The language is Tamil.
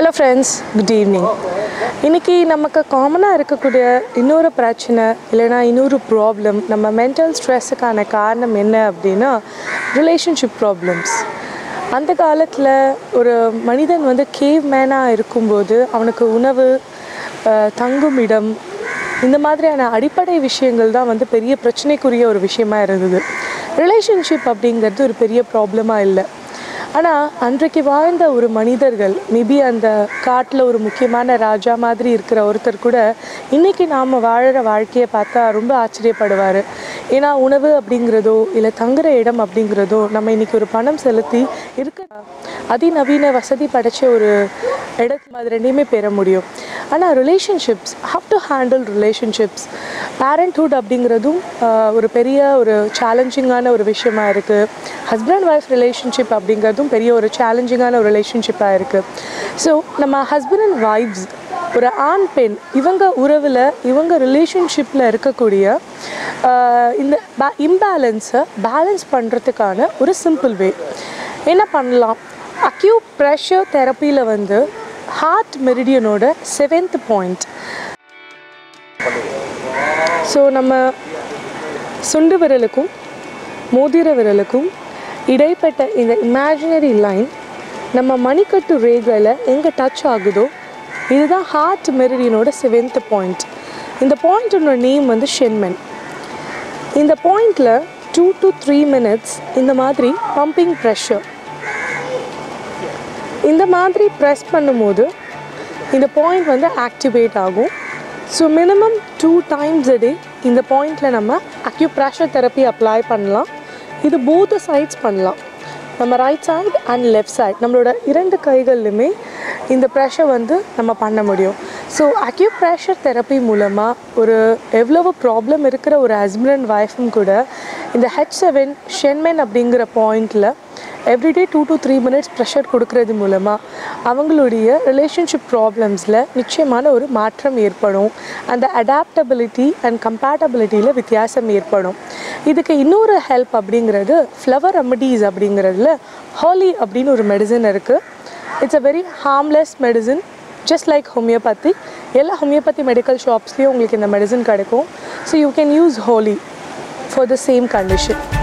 ஹலோ ஃப்ரெண்ட்ஸ் குட் ஈவினிங் இன்றைக்கி நமக்கு காமனாக இருக்கக்கூடிய இன்னொரு பிரச்சனை இல்லைன்னா இன்னொரு ப்ராப்ளம் நம்ம மென்டல் ஸ்ட்ரெஸ்ஸுக்கான காரணம் என்ன அப்படின்னா ரிலேஷன்ஷிப் ப்ராப்ளம்ஸ் அந்த காலத்தில் ஒரு மனிதன் வந்து கேவ் மேனாக இருக்கும்போது அவனுக்கு உணவு அஹ், தங்கும் இடம் இந்த மாதிரியான அடிப்படை விஷயங்கள் தான் வந்து பெரிய பிரச்சனைக்குரிய ஒரு விஷயமா இருந்தது ரிலேஷன்ஷிப் அப்படிங்கிறது ஒரு பெரிய ப்ராப்ளமாக இல்லை ஆனால் அன்றைக்கு வாழ்ந்த ஒரு மனிதர்கள் மேபி அந்த காட்டில் ஒரு முக்கியமான ராஜா மாதிரி இருக்கிற ஒருத்தர் கூட இன்றைக்கி நாம் வாழுற வாழ்க்கையை பார்த்தா ரொம்ப ஆச்சரியப்படுவார் ஏன்னா உணவு அப்படிங்கிறதோ இல்லை தங்குற இடம் அப்படிங்கிறதோ நம்ம இன்றைக்கி ஒரு பணம் செலுத்தி இருக்க அதிநவீன வசதி படைச்ச ஒரு இடத்துல அது ரெண்டையுமே பெற முடியும் ஆனால் relationships how to handle relationships parenthood அப்படிங்கிறதும் ஆஹ், ஒரு பெரிய ஒரு சேலஞ்சிங்கான ஒரு விஷயமா இருக்குது ஹஸ்பண்ட் ஒய்ஃப் ரிலேஷன்ஷிப் அப்படிங்கிறதும் பெரிய ஒரு சேலஞ்சிங்கான ஒரு ரிலேஷன்ஷிப்பாக இருக்குது ஸோ நம்ம ஹஸ்பண்ட் அண்ட் ஒய்ஃப்ஸ் ஒரு ஆண் பெண் இவங்க உறவில் இவங்க ரிலேஷன்ஷிப்பில் இருக்கக்கூடிய ஆஹ், இந்த இம்பேலன்ஸை பேலன்ஸ் பண்ணுறதுக்கான ஒரு சிம்பிள் வே என்ன பண்ணலாம் அக்யூட் ப்ரெஷர் தெரப்பியில் வந்து ஹார்ட் மெரிடியனோட செவன்த் பாயிண்ட் ஸோ நம்ம சுண்டு விரலுக்கும் மோதிர விரலுக்கும் இடைப்பட்ட இந்த இமேஜினரி லைன் நம்ம மணிக்கட்டு ரேகையில் எங்கே டச் ஆகுதோ இதுதான் ஹார்ட் மெரிடியனோட செவன்த் பாயிண்ட் இந்த பாயிண்டோட நேம் வந்து ஷென்மென் இந்த பாயிண்டில் டூ டு த்ரீ மினிட்ஸ் இந்த மாதிரி பம்பிங் ப்ரெஷர் இந்த மாதிரி ப்ரெஸ் பண்ணும்போது இந்த பாயிண்ட் வந்து ஆக்டிவேட் ஆகும் so minimum two times a day இந்த பாயிண்டில் நம்ம அக்யூப்ரெஷர் தெரப்பி அப்ளை பண்ணலாம் இது போத் சைட்ஸ் பண்ணலாம் நம்ம right side and left side நம்மளோட இரண்டு கைகள்லையுமே இந்த ப்ரெஷர் வந்து நம்ம பண்ண முடியும் ஸோ அக்யூப்ரெஷர் தெரப்பி மூலமாக ஒரு எவ்வளவு ப்ராப்ளம் இருக்கிற ஒரு ஹஸ்பண்ட் அண்ட் ஒய்ஃபும் கூட இந்த ஹெச் செவன் ஷென்மென் அப்படிங்கிற பாயிண்டில் everyday two to three minutes pressure கொடுக்கறது மூலமாக அவங்களுடைய ரிலேஷன்ஷிப் ப்ராப்ளம்ஸில் நிச்சயமான ஒரு மாற்றம் ஏற்படும் அந்த அடாப்டபிலிட்டி அண்ட் கம்பேட்டபிலிட்டியில் வித்தியாசம் ஏற்படும் இதுக்கு இன்னொரு ஹெல்ப் அப்படிங்கிறது ஃப்ளவர் ரெமடிஸ் அப்படிங்கிறதுல ஹாலி அப்படின்னு ஒரு மெடிசன் இருக்குது it's a very harmless medicine just like homeopathy எல்லா ஹோமியோபதி மெடிக்கல் ஷாப்ஸ்லேயும் உங்களுக்கு இந்த மெடிசன் கிடைக்கும் so you can use holy for the same condition